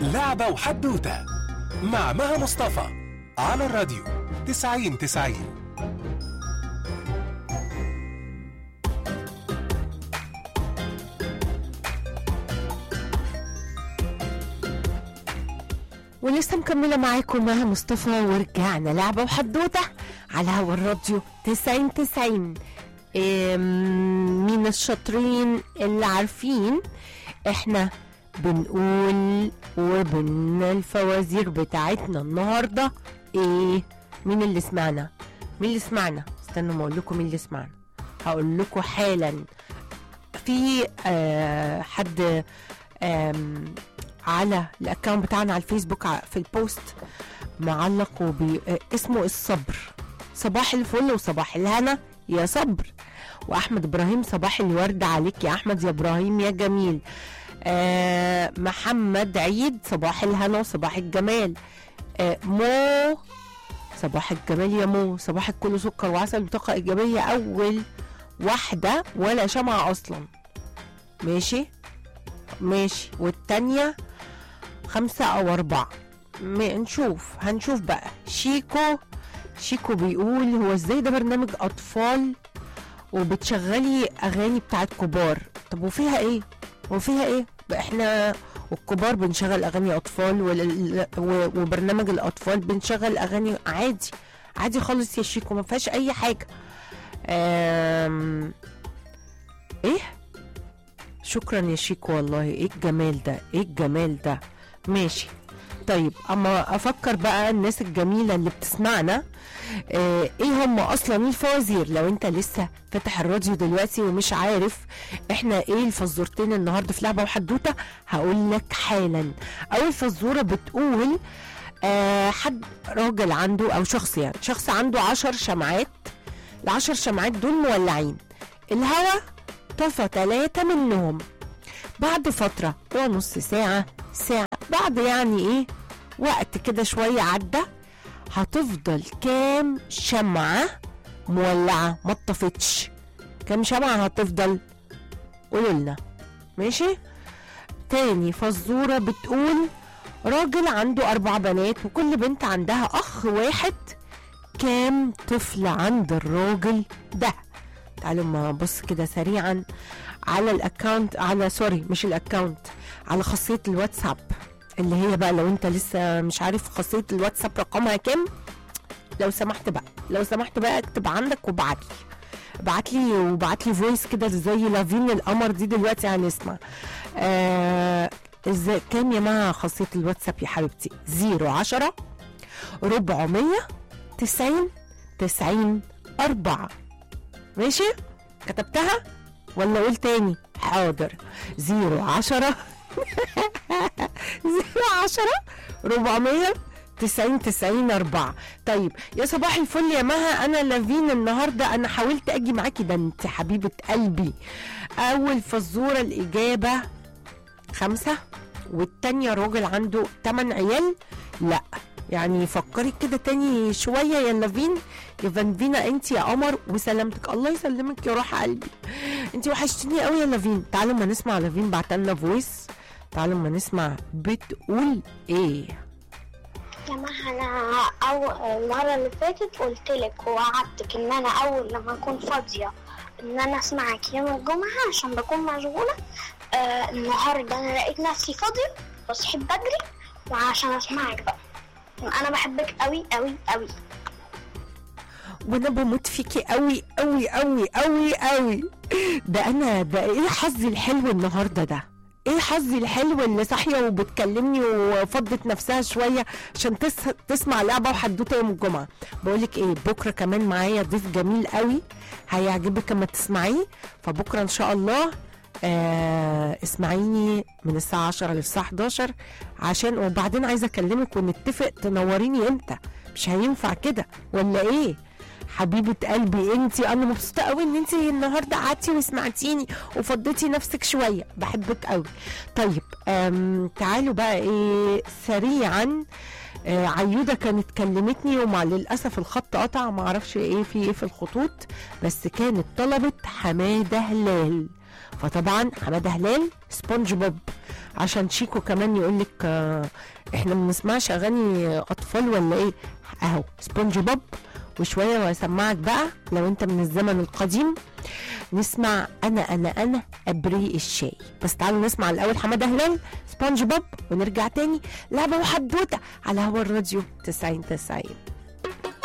لعبة وحدوتة مع مها مصطفى على الراديو 90 90 ولسه مكملة معاكم مها مصطفى ورجعنا لعبة وحدوتة على هوا الراديو 90 90 إم، مين الشاطرين اللي عارفين احنا بنقول وبن الفوازير بتاعتنا النهاردة ايه مين اللي سمعنا مين اللي سمعنا استنوا ما اقول لكم مين اللي سمعنا هقول لكم حالا في آه حد آم على الاكونت بتاعنا على الفيسبوك ع- في البوست معلق وبي... آه، اسمه الصبر صباح الفل وصباح الهنا يا صبر واحمد ابراهيم صباح الورد عليك يا احمد يا ابراهيم يا جميل آه محمد عيد صباح الهنا وصباح الجمال آه مو صباح الجمال يا مو صباح الكل سكر وعسل بطاقة إيجابية أول واحدة ولا شمعة أصلا ماشي ماشي والتانية خمسة أو أربعة م- نشوف هنشوف بقى شيكو شيكو بيقول هو ازاي ده برنامج أطفال وبتشغلي أغاني بتاعت كبار طب وفيها ايه وفيها ايه بقى احنا والكبار بنشغل أغاني أطفال وال- و- وبرنامج الأطفال بنشغل أغاني عادي عادي خالص يا شيكو ما فيهاش أي حاجة أم... ايه شكرا يا شيكو والله ايه الجمال ده ايه الجمال ده ماشي طيب اما افكر بقى الناس الجميله اللي بتسمعنا آه ايه هم اصلا الفوازير لو انت لسه فاتح الراديو دلوقتي ومش عارف احنا ايه الفزورتين النهارده في لعبه وحدوته هقول لك حالا اول فزوره بتقول آه حد راجل عنده او شخص يعني شخص عنده عشر شمعات العشر شمعات دول مولعين الهوا طفى ثلاثة منهم بعد فترة ونص ساعة ساعة بعد يعني ايه وقت كده شوية عدى هتفضل كام شمعة مولعة ما اتطفتش كام شمعة هتفضل قولوا لنا ماشي تاني فزورة بتقول راجل عنده أربع بنات وكل بنت عندها أخ واحد كام طفل عند الراجل ده تعالوا ما ابص كده سريعا على الاكونت على سوري مش الاكونت على خاصيه الواتساب اللي هي بقى لو انت لسه مش عارف خاصيه الواتساب رقمها كام لو سمحت بقى لو سمحت بقى اكتب عندك وابعت لي ابعت لي وابعت لي فويس كده زي لافين القمر دي دلوقتي هنسمع آه ازاي كام يا جماعه خاصيه الواتساب يا حبيبتي 010 400 90 90 4 ماشي كتبتها ولا اقول تاني حاضر زيرو عشرة زيرو عشرة ربعمية تسعين تسعين أربعة طيب يا صباح الفل يا مها أنا لافين النهاردة أنا حاولت أجي معاكي ده أنت حبيبة قلبي أول فزورة الإجابة خمسة والتانية راجل عنده تمن عيال لا يعني فكري كده تاني شوية يا لافين يا فانفينا انت يا قمر وسلامتك الله يسلمك يا روح قلبي انت وحشتيني قوي يا لافين تعالوا ما نسمع لافين بعتلنا فويس تعالوا ما نسمع بتقول ايه يا مها انا أو المره اللي فاتت قلت لك ووعدتك ان انا اول لما اكون فاضيه ان انا اسمعك يوم الجمعه عشان بكون مشغوله آه النهارده انا لقيت نفسي فاضيه وصحيت بدري وعشان اسمعك بقى انا بحبك قوي قوي قوي وانا بموت فيكي قوي قوي قوي قوي قوي ده انا ده ايه حظي الحلو النهارده ده ايه حظي الحلو اللي صاحيه وبتكلمني وفضت نفسها شويه عشان تس... تسمع لعبه وحدوته يوم الجمعه بقولك ايه بكره كمان معايا ضيف جميل قوي هيعجبك اما تسمعيه فبكره ان شاء الله آه اسمعيني من الساعة 10 للساعة 11 عشان وبعدين عايزة اكلمك ونتفق تنوريني امتى مش هينفع كده ولا ايه حبيبة قلبي انتي انا مبسوطة قوي ان انتي النهاردة قعدتي وسمعتيني وفضيتي نفسك شوية بحبك قوي طيب آم تعالوا بقى ايه سريعا آه عيودة كانت كلمتني ومع للأسف الخط قطع معرفش ايه في ايه في الخطوط بس كانت طلبت حمادة هلال فطبعا حماده هلال سبونج بوب عشان شيكو كمان يقول لك آه احنا ما بنسمعش اغاني اطفال ولا ايه اهو سبونج بوب وشويه وهسمعك بقى لو انت من الزمن القديم نسمع انا انا انا ابريق الشاي بس تعالوا نسمع الاول حماده هلال سبونج بوب ونرجع تاني لعبه وحدوته على هوا الراديو 90 90